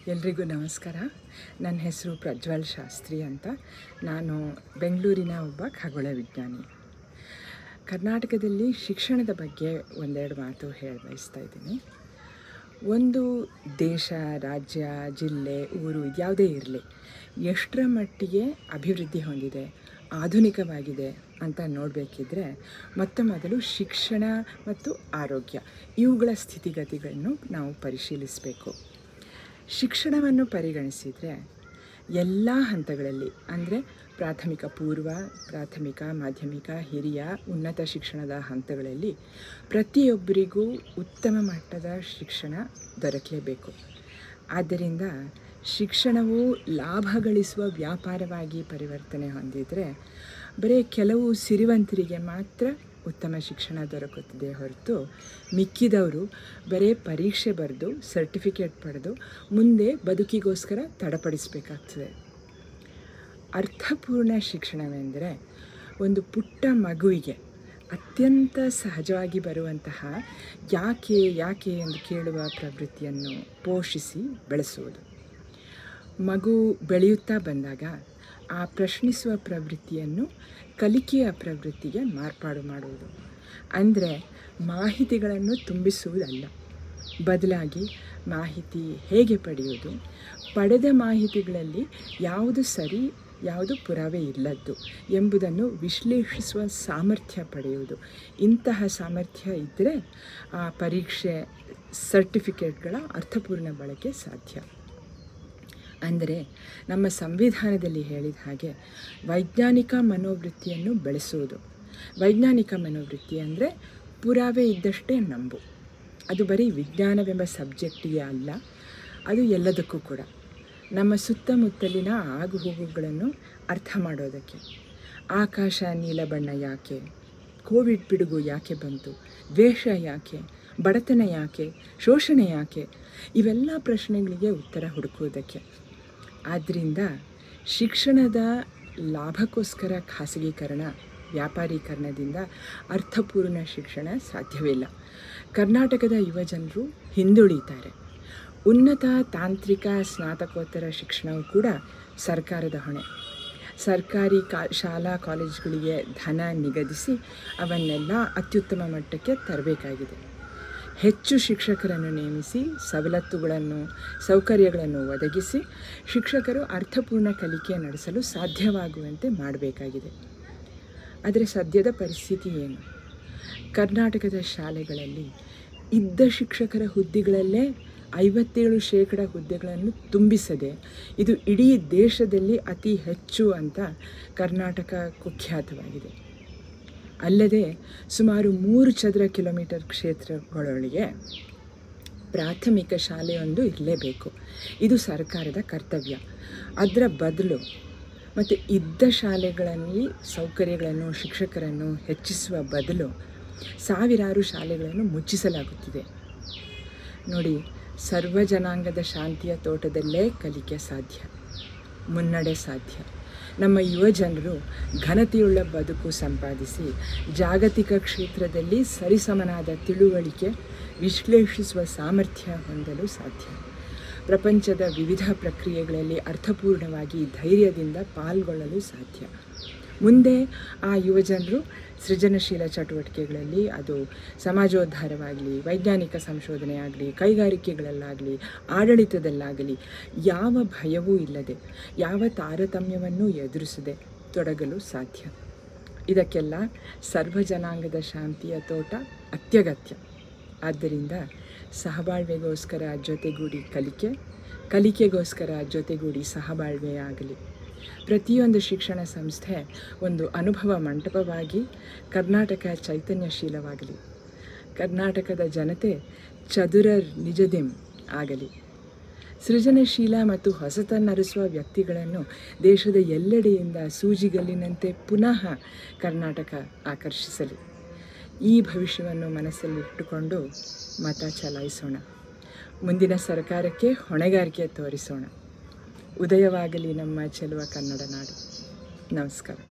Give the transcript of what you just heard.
ಎಲ್ರಿಗೂ ನಮಸ್ಕಾರ ನನ್ನ ಹೆಸರು ಪ್ರಜ್ವಲ್ ಶಾಸ್ತ್ರಿ ಅಂತ ನಾನು ಬೆಂಗಳೂರಿನ ಒಬ್ಬ ಖಗೋಳ ವಿಜ್ಞಾನಿ ಕರ್ನಾಟಕದಲ್ಲಿ ಶಿಕ್ಷಣದ ಬಗ್ಗೆ ಒಂದೆರಡು ಮಾತು ಹೇಳ ಬಯಸ್ತಾ ಇದ್ದೀನಿ ಒಂದು ದೇಶ ರಾಜ್ಯ ಜಿಲ್ಲೆ ಊರು ಇದ್ಯಾವುದೇ ಇರಲಿ ಎಷ್ಟರ ಮಟ್ಟಿಗೆ ಅಭಿವೃದ್ಧಿ ಹೊಂದಿದೆ ಆಧುನಿಕವಾಗಿದೆ ಅಂತ ನೋಡಬೇಕಿದ್ರೆ ಮೊತ್ತ ಮೊದಲು ಶಿಕ್ಷಣ ಮತ್ತು ಆರೋಗ್ಯ ಇವುಗಳ ಸ್ಥಿತಿಗತಿಗಳನ್ನು ನಾವು ಪರಿಶೀಲಿಸಬೇಕು ಶಿಕ್ಷಣವನ್ನು ಪರಿಗಣಿಸಿದರೆ ಎಲ್ಲ ಹಂತಗಳಲ್ಲಿ ಅಂದರೆ ಪ್ರಾಥಮಿಕ ಪೂರ್ವ ಪ್ರಾಥಮಿಕ ಮಾಧ್ಯಮಿಕ ಹಿರಿಯ ಉನ್ನತ ಶಿಕ್ಷಣದ ಹಂತಗಳಲ್ಲಿ ಪ್ರತಿಯೊಬ್ಬರಿಗೂ ಉತ್ತಮ ಮಟ್ಟದ ಶಿಕ್ಷಣ ದೊರಕಲೇಬೇಕು ಆದ್ದರಿಂದ ಶಿಕ್ಷಣವು ಲಾಭ ಗಳಿಸುವ ವ್ಯಾಪಾರವಾಗಿ ಪರಿವರ್ತನೆ ಹೊಂದಿದರೆ ಬರೀ ಕೆಲವು ಸಿರಿವಂತರಿಗೆ ಮಾತ್ರ ಉತ್ತಮ ಶಿಕ್ಷಣ ದೊರಕುತ್ತದೆ ಹೊರತು ಮಿಕ್ಕಿದವರು ಬರೀ ಪರೀಕ್ಷೆ ಬರೆದು ಸರ್ಟಿಫಿಕೇಟ್ ಪಡೆದು ಮುಂದೆ ಬದುಕಿಗೋಸ್ಕರ ತಡಪಡಿಸಬೇಕಾಗ್ತದೆ ಅರ್ಥಪೂರ್ಣ ಶಿಕ್ಷಣವೆಂದರೆ ಒಂದು ಪುಟ್ಟ ಮಗುವಿಗೆ ಅತ್ಯಂತ ಸಹಜವಾಗಿ ಬರುವಂತಹ ಯಾಕೆ ಯಾಕೆ ಎಂದು ಕೇಳುವ ಪ್ರವೃತ್ತಿಯನ್ನು ಪೋಷಿಸಿ ಬೆಳೆಸುವುದು ಮಗು ಬೆಳೆಯುತ್ತಾ ಬಂದಾಗ ಆ ಪ್ರಶ್ನಿಸುವ ಪ್ರವೃತ್ತಿಯನ್ನು ಕಲಿಕೆಯ ಪ್ರವೃತ್ತಿಗೆ ಮಾರ್ಪಾಡು ಮಾಡುವುದು ಅಂದರೆ ಮಾಹಿತಿಗಳನ್ನು ತುಂಬಿಸುವುದಲ್ಲ ಬದಲಾಗಿ ಮಾಹಿತಿ ಹೇಗೆ ಪಡೆಯುವುದು ಪಡೆದ ಮಾಹಿತಿಗಳಲ್ಲಿ ಯಾವುದು ಸರಿ ಯಾವುದು ಪುರಾವೆ ಇಲ್ಲದ್ದು ಎಂಬುದನ್ನು ವಿಶ್ಲೇಷಿಸುವ ಸಾಮರ್ಥ್ಯ ಪಡೆಯುವುದು ಇಂತಹ ಸಾಮರ್ಥ್ಯ ಇದ್ದರೆ ಆ ಪರೀಕ್ಷೆ ಸರ್ಟಿಫಿಕೇಟ್ಗಳ ಅರ್ಥಪೂರ್ಣ ಬಳಕೆ ಸಾಧ್ಯ ಅಂದರೆ ನಮ್ಮ ಸಂವಿಧಾನದಲ್ಲಿ ಹೇಳಿದ ಹಾಗೆ ವೈಜ್ಞಾನಿಕ ಮನೋವೃತ್ತಿಯನ್ನು ಬೆಳೆಸುವುದು ವೈಜ್ಞಾನಿಕ ಮನೋವೃತ್ತಿ ಅಂದರೆ ಪುರಾವೆ ಇದ್ದಷ್ಟೇ ನಂಬು ಅದು ಬರೀ ವಿಜ್ಞಾನವೆಂಬ ಸಬ್ಜೆಕ್ಟಿಗೆ ಅಲ್ಲ ಅದು ಎಲ್ಲದಕ್ಕೂ ಕೂಡ ನಮ್ಮ ಸುತ್ತಮುತ್ತಲಿನ ಆಗುಹೋಗುಗಳನ್ನು ಅರ್ಥ ಮಾಡೋದಕ್ಕೆ ಆಕಾಶ ನೀಲ ಬಣ್ಣ ಯಾಕೆ ಕೋವಿಡ್ ಪಿಡುಗು ಯಾಕೆ ಬಂತು ದ್ವೇಷ ಯಾಕೆ ಬಡತನ ಯಾಕೆ ಶೋಷಣೆ ಯಾಕೆ ಇವೆಲ್ಲ ಪ್ರಶ್ನೆಗಳಿಗೆ ಉತ್ತರ ಹುಡುಕುವುದಕ್ಕೆ ಆದ್ದರಿಂದ ಶಿಕ್ಷಣದ ಲಾಭಕ್ಕೋಸ್ಕರ ಖಾಸಗೀಕರಣ ವ್ಯಾಪಾರೀಕರಣದಿಂದ ಅರ್ಥಪೂರ್ಣ ಶಿಕ್ಷಣ ಸಾಧ್ಯವಿಲ್ಲ ಕರ್ನಾಟಕದ ಯುವಜನರು ಹಿಂದುಳಿತಾರೆ ಉನ್ನತ ತಾಂತ್ರಿಕ ಸ್ನಾತಕೋತ್ತರ ಶಿಕ್ಷಣವು ಕೂಡ ಸರ್ಕಾರದ ಹೊಣೆ ಸರ್ಕಾರಿ ಕಾ ಶಾಲಾ ಕಾಲೇಜುಗಳಿಗೆ ಧನ ನಿಗದಿಸಿ ಅವನ್ನೆಲ್ಲ ಅತ್ಯುತ್ತಮ ಮಟ್ಟಕ್ಕೆ ತರಬೇಕಾಗಿದೆ ಹೆಚ್ಚು ಶಿಕ್ಷಕರನ್ನು ನೇಮಿಸಿ ಸವಲತ್ತುಗಳನ್ನು ಸೌಕರ್ಯಗಳನ್ನು ಒದಗಿಸಿ ಶಿಕ್ಷಕರು ಅರ್ಥಪೂರ್ಣ ಕಲಿಕೆ ನಡೆಸಲು ಸಾಧ್ಯವಾಗುವಂತೆ ಮಾಡಬೇಕಾಗಿದೆ ಆದರೆ ಸದ್ಯದ ಪರಿಸ್ಥಿತಿ ಏನು ಕರ್ನಾಟಕದ ಶಾಲೆಗಳಲ್ಲಿ ಇದ್ದ ಶಿಕ್ಷಕರ ಹುದ್ದೆಗಳಲ್ಲೇ ಐವತ್ತೇಳು ಶೇಕಡ ಹುದ್ದೆಗಳನ್ನು ತುಂಬಿಸದೆ ಇದು ಇಡೀ ದೇಶದಲ್ಲಿ ಅತಿ ಹೆಚ್ಚು ಅಂತ ಕರ್ನಾಟಕ ಕುಖ್ಯಾತವಾಗಿದೆ ಅಲ್ಲದೆ ಸುಮಾರು ಮೂರು ಚದರ ಕಿಲೋಮೀಟರ್ ಕ್ಷೇತ್ರಗಳೊಳಗೆ ಪ್ರಾಥಮಿಕ ಶಾಲೆಯೊಂದು ಇರಲೇಬೇಕು ಇದು ಸರ್ಕಾರದ ಕರ್ತವ್ಯ ಅದರ ಬದಲು ಮತ್ತು ಇದ್ದ ಶಾಲೆಗಳಲ್ಲಿ ಸೌಕರ್ಯಗಳನ್ನು ಶಿಕ್ಷಕರನ್ನು ಹೆಚ್ಚಿಸುವ ಬದಲು ಸಾವಿರಾರು ಶಾಲೆಗಳನ್ನು ಮುಚ್ಚಿಸಲಾಗುತ್ತಿದೆ ನೋಡಿ ಸರ್ವ ಜನಾಂಗದ ಶಾಂತಿಯ ತೋಟದಲ್ಲೇ ಕಲಿಕೆ ಸಾಧ್ಯ ಮುನ್ನಡೆ ಸಾಧ್ಯ ನಮ್ಮ ಯುವ ಜನರು ಘನತೆಯುಳ್ಳ ಬದುಕು ಸಂಪಾದಿಸಿ ಜಾಗತಿಕ ಕ್ಷೇತ್ರದಲ್ಲಿ ಸರಿಸಮನಾದ ತಿಳುವಳಿಕೆ ವಿಶ್ಲೇಷಿಸುವ ಸಾಮರ್ಥ್ಯ ಹೊಂದಲು ಸಾಧ್ಯ ಪ್ರಪಂಚದ ವಿವಿಧ ಪ್ರಕ್ರಿಯೆಗಳಲ್ಲಿ ಅರ್ಥಪೂರ್ಣವಾಗಿ ಧೈರ್ಯದಿಂದ ಪಾಲ್ಗೊಳ್ಳಲು ಸಾಧ್ಯ ಮುಂದೆ ಆ ಯುವಜನರು ಸೃಜನಶೀಲ ಚಟುವಟಿಕೆಗಳಲ್ಲಿ ಅದು ಸಮಾಜೋದ್ಧಾರವಾಗಲಿ ವೈಜ್ಞಾನಿಕ ಸಂಶೋಧನೆ ಆಗಲಿ ಕೈಗಾರಿಕೆಗಳಲ್ಲಾಗಲಿ ಆಡಳಿತದಲ್ಲಾಗಲಿ ಯಾವ ಭಯವೂ ಇಲ್ಲದೆ ಯಾವ ತಾರತಮ್ಯವನ್ನು ಎದುರಿಸದೆ ತೊಡಗಲು ಸಾಧ್ಯ ಇದಕ್ಕೆಲ್ಲ ಸರ್ವ ಜನಾಂಗದ ಶಾಂತಿಯ ತೋಟ ಅತ್ಯಗತ್ಯ ಆದ್ದರಿಂದ ಸಹಬಾಳ್ವೆಗೋಸ್ಕರ ಜೊತೆಗೂಡಿ ಕಲಿಕೆ ಕಲಿಕೆಗೋಸ್ಕರ ಜೊತೆಗೂಡಿ ಸಹಬಾಳ್ವೆ ಆಗಲಿ ಪ್ರತಿಯೊಂದು ಶಿಕ್ಷಣ ಸಂಸ್ಥೆ ಒಂದು ಅನುಭವ ಮಂಟಪವಾಗಿ ಕರ್ನಾಟಕ ಚೈತನ್ಯಶೀಲವಾಗಲಿ ಕರ್ನಾಟಕದ ಜನತೆ ಚದುರರ್ ನಿಜದಿಂ ಆಗಲಿ ಸೃಜನಶೀಲ ಮತ್ತು ಹೊಸತನ್ನರಿಸುವ ವ್ಯಕ್ತಿಗಳನ್ನು ದೇಶದ ಎಲ್ಲೆಡೆಯಿಂದ ಸೂಜಿಗಲ್ಲಿನಂತೆ ಪುನಃ ಕರ್ನಾಟಕ ಆಕರ್ಷಿಸಲಿ ಈ ಭವಿಷ್ಯವನ್ನು ಮನಸ್ಸಲ್ಲಿಟ್ಟುಕೊಂಡು ಮತ ಚಲಾಯಿಸೋಣ ಮುಂದಿನ ಸರ್ಕಾರಕ್ಕೆ ಹೊಣೆಗಾರಿಕೆ ತೋರಿಸೋಣ ಉದಯವಾಗಲಿ ನಮ್ಮ ಚೆಲುವ ಕನ್ನಡ ನಾಡು ನಮಸ್ಕಾರ